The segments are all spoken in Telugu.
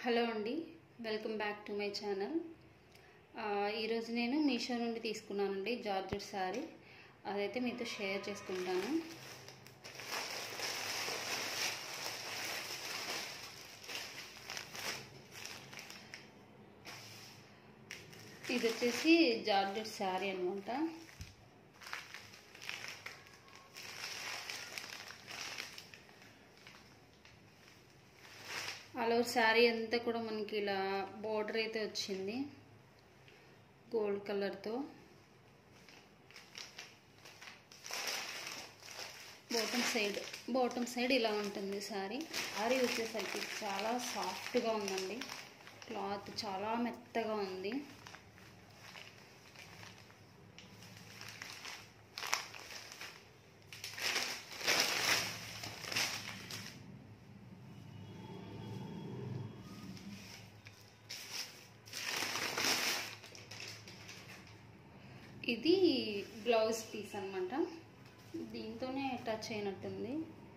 హలో అండి welcome back to my channel ఈరోజు నేను మీషో నుండి తీసుకున్నానండి జార్జెట్ శారీ అదైతే మీతో షేర్ చేసుకుంటాను ఇది వచ్చేసి జార్జెట్ శారీ అనమాట అలా శారీ అంతా కూడా మనకి ఇలా బోర్డర్ అయితే వచ్చింది గోల్డ్ కలర్తో బాటమ్ సైడ్ బాటమ్ సైడ్ ఇలా ఉంటుంది శారీ శారీ వచ్చేసరికి చాలా సాఫ్ట్గా ఉందండి క్లాత్ చాలా మెత్తగా ఉంది ఇది బ్లౌజ్ పీస్ అనమాట దీంతోనే టచ్ అయినట్టుంది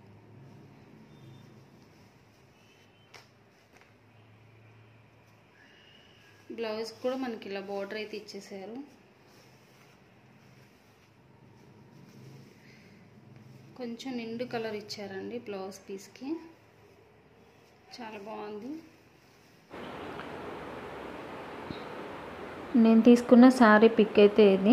బ్లౌజ్ కూడా మనకి ఇలా బోర్డర్ అయితే ఇచ్చేసారు కొంచెం నిండు కలర్ ఇచ్చారండి బ్లౌజ్ పీస్కి చాలా బాగుంది నేను తీసుకున్న శారీ పిక్ అయితే ఇది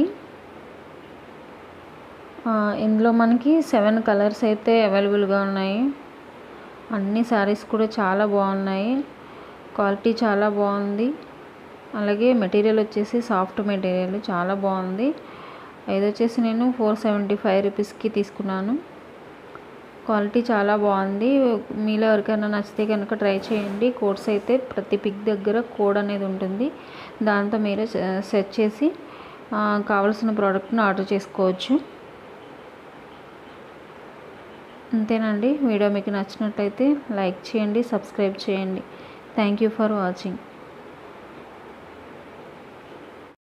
ఇందులో మనకి సెవెన్ కలర్స్ అయితే అవైలబుల్గా ఉన్నాయి అన్ని శారీస్ కూడా చాలా బాగున్నాయి క్వాలిటీ చాలా బాగుంది అలాగే మెటీరియల్ వచ్చేసి సాఫ్ట్ మెటీరియల్ చాలా బాగుంది ఇది వచ్చేసి నేను ఫోర్ సెవెంటీ ఫైవ్ రూపీస్కి తీసుకున్నాను క్వాలిటీ చాలా బాగుంది మీలో ఎవరికైనా నచ్చితే కనుక ట్రై చేయండి కోడ్స్ అయితే ప్రతి పిక్ దగ్గర కోడ్ అనేది ఉంటుంది దాంతో మీరు సెర్చ్ చేసి కావలసిన ప్రోడక్ట్ని ఆర్డర్ చేసుకోవచ్చు అంతేనండి వీడియో మీకు నచ్చినట్లయితే లైక్ చేయండి సబ్స్క్రైబ్ చేయండి థ్యాంక్ యూ ఫర్ వాచింగ్